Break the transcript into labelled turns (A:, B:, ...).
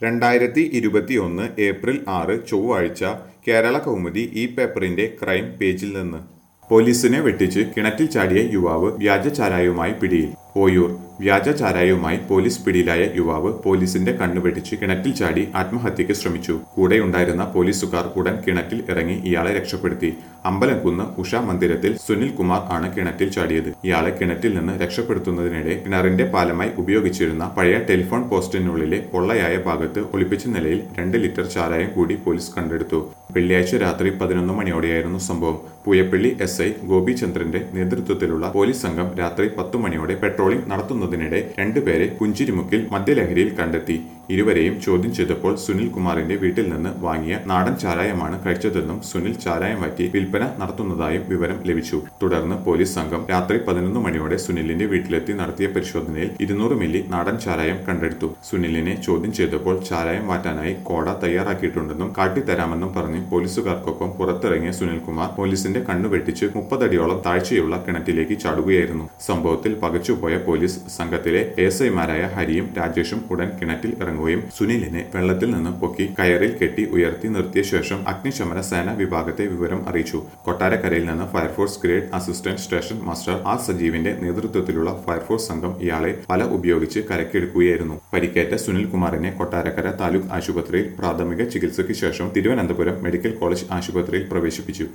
A: രണ്ടായിരത്തി ഇരുപത്തിയൊന്ന് ഏപ്രിൽ ആറ് ചൊവ്വാഴ്ച കേരള കൗമുദി ഈ പേപ്പറിന്റെ ക്രൈം പേജിൽ നിന്ന് പോലീസിനെ വെട്ടിച്ച് കിണറ്റിൽ ചാടിയ യുവാവ് വ്യാജ ചാരായവുമായി പിടിയിൽ ഓയൂർ വ്യാജ ചാരായവുമായി പോലീസ് പിടിയിലായ യുവാവ് പോലീസിന്റെ കണ്ണു വെട്ടിച്ച് കിണറ്റിൽ ചാടി ആത്മഹത്യക്ക് ശ്രമിച്ചു കൂടെയുണ്ടായിരുന്ന പോലീസുകാർ ഉടൻ കിണറ്റിൽ ഇറങ്ങി ഇയാളെ രക്ഷപ്പെടുത്തി അമ്പലംകുന്ന് ഉഷ മന്ദിരത്തിൽ സുനിൽ കുമാർ ആണ് കിണറ്റിൽ ചാടിയത് ഇയാളെ കിണറ്റിൽ നിന്ന് രക്ഷപ്പെടുത്തുന്നതിനിടെ കിണറിന്റെ പാലമായി ഉപയോഗിച്ചിരുന്ന പഴയ ടെലിഫോൺ പോസ്റ്റിനുള്ളിലെ പൊള്ളയായ ഭാഗത്ത് ഒളിപ്പിച്ച നിലയിൽ രണ്ട് ലിറ്റർ ചാരായം കൂടി പോലീസ് കണ്ടെടുത്തു വെള്ളിയാഴ്ച രാത്രി പതിനൊന്ന് മണിയോടെയായിരുന്നു സംഭവം പൂയപ്പള്ളി എസ് ഐ ഗോപിചന്ദ്രന്റെ നേതൃത്വത്തിലുള്ള പോലീസ് സംഘം രാത്രി പത്തു മണിയോടെ പെട്രോളിംഗ് നടത്തുന്നതിനിടെ രണ്ടുപേരെ പുഞ്ചിരിമുക്കിൽ മദ്യലഹരിയിൽ കണ്ടെത്തി ഇരുവരെയും ചോദ്യം ചെയ്തപ്പോൾ സുനിൽ കുമാറിന്റെ വീട്ടിൽ നിന്ന് വാങ്ങിയ നാടൻ ചാരായമാണ് കഴിച്ചതെന്നും സുനിൽ ചാരായം മാറ്റി വിൽപ്പന നടത്തുന്നതായും വിവരം ലഭിച്ചു തുടർന്ന് പോലീസ് സംഘം രാത്രി പതിനൊന്ന് മണിയോടെ സുനിലിന്റെ വീട്ടിലെത്തി നടത്തിയ പരിശോധനയിൽ ഇരുന്നൂറ് മില്ലി നാടൻ ചാരായം കണ്ടെടുത്തു സുനിലിനെ ചോദ്യം ചെയ്തപ്പോൾ ചാരായം മാറ്റാനായി കോട തയ്യാറാക്കിയിട്ടുണ്ടെന്നും കാട്ടിത്തരാമെന്നും പറഞ്ഞ് പോലീസുകാർക്കൊപ്പം പുറത്തിറങ്ങിയ സുനിൽകുമാർ പോലീസിന്റെ കണ്ണു വെട്ടിച്ച് മുപ്പതടിയോളം താഴ്ചയുള്ള കിണറ്റിലേക്ക് ചാടുകയായിരുന്നു സംഭവത്തിൽ പകച്ചുപോയ പോലീസ് സംഘത്തിലെ എസ് ഐമാരായ ഹരിയും രാജേഷും ഉടൻ കിണറ്റിൽ ഇറങ്ങുകയും സുനിലിനെ വെള്ളത്തിൽ നിന്ന് പൊക്കി കയറിൽ കെട്ടി ഉയർത്തി നിർത്തിയ ശേഷം അഗ്നിശമന സേന വിഭാഗത്തെ വിവരം അറിയിച്ചു കൊട്ടാരക്കരയിൽ നിന്ന് fire force grade assistant station master R സജീവിന്റെ നേതൃത്വത്തിലുള്ള ഫയർഫോഴ്സ് സംഘം ഇയാളെ പല ഉപയോഗിച്ച് കരക്കെടുക്കുകയായിരുന്നു പരിക്കേറ്റ സുനിൽ കുമാറിനെ കൊട്ടാരക്കര താലൂക്ക് ആശുപത്രിയിൽ പ്രാഥമിക ചികിത്സയ്ക്ക് ശേഷം തിരുവനന്തപുരം മെഡിക്കൽ കോളേജ് ആശുപത്രിയിൽ പ്രവേശിപ്പിച്ചു